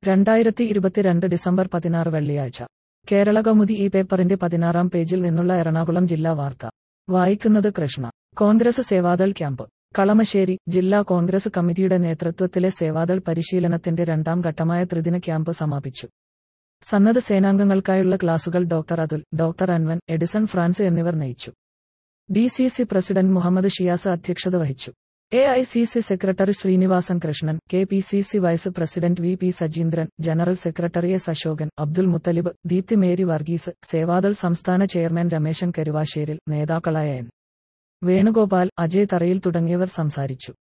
രണ്ടായിരത്തി ഇരുപത്തിരണ്ട് ഡിസംബർ പതിനാറ് വെള്ളിയാഴ്ച കേരള കൗമുദി ഈ പേപ്പറിന്റെ പതിനാറാം പേജിൽ നിന്നുള്ള എറണാകുളം ജില്ലാ വാർത്ത വായിക്കുന്നത് കൃഷ്ണ കോൺഗ്രസ് സേവാദൾ ക്യാമ്പ് കളമശ്ശേരി ജില്ലാ കോൺഗ്രസ് കമ്മിറ്റിയുടെ നേതൃത്വത്തിലെ സേവാദൾ പരിശീലനത്തിന്റെ രണ്ടാം ഘട്ടമായ ത്രിദിന ക്യാമ്പ് സമാപിച്ചു സന്നദ്ധ സേനാംഗങ്ങൾക്കായുള്ള ക്ലാസുകൾ ഡോക്ടർ അതുൽ ഡോക്ടർ അൻവൻ എഡിസൺ ഫ്രാൻസ് എന്നിവർ നയിച്ചു D C C president Muhammad Shiyas അധ്യക്ഷത വഹിച്ചു A I C C secretary Sreenivasan Krishnan K P C C vice president V P Sajeendran general secretary S Asokan Abdul Muthalib Deepthi Mary Varghese Sevadal സംസ്ഥാന ചെയർമാൻ രമേശൻ കരുവാശ്ശേരിൽ നേതാക്കളായ എൻ വേണുഗോപാൽ അജയ് തറയിൽ തുടങ്ങിയവർ സംസാരിച്ചു